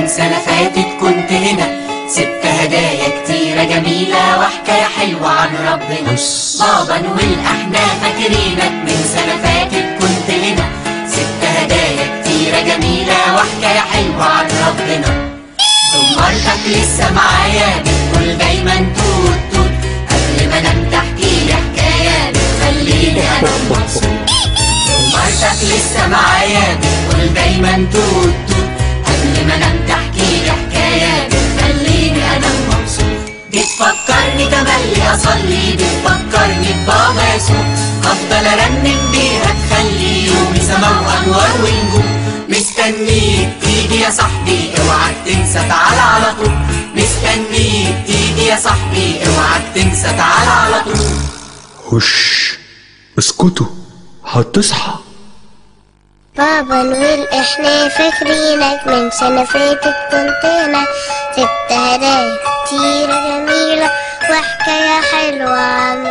سنة فاتت كنت هنا سبت هدايا كتيرة جميلة وحكاية حلوة عن ربنا بابا نويل احنا فاكرينك من سنة فاتت كنت هنا سبت هدايا كتيرة جميلة وحكاية حلوة عن ربنا زمرتك لسه معايا بتقول دايما توت توت قبل ما انام تحكي لي حكاية بتخليني انام مبسوط زمرتك لسه معايا بتقول دايما توت توت قبل ما انام تحكي لي حكاية بتخليني انام مبسوط بتفكرني تملي اصلي بتفكرني ببابا يسوع افضل ارنم بيها تخلي يومي سما وانوار ونجوم مستنيك تيجي يا صاحبي اوعك تنسى تعالى على طول مستنيك تيجي يا صاحبي اوعك تنسى تعالى على طول هش اسكتوا هتصحى بابا نويل احنا فاكرينك من سنة فاتت كنت هنا سبت هدايا كتيرة جميلة وحكاية حلوة عن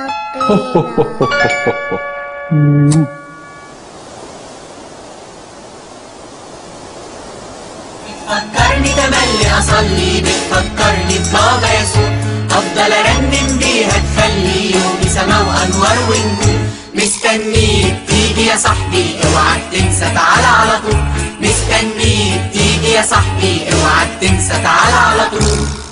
ربنا بتفكرني تملي اصلي بتفكرني ببابا يسوع افضل ارنم بيها تخلي يومي سما وانوار ونجوم مستنيك تيجي يا صاحبي اوعك تنسى تعالى على طول مستنيك تيجي يا صاحبي اوعك تنسى تعالى على طول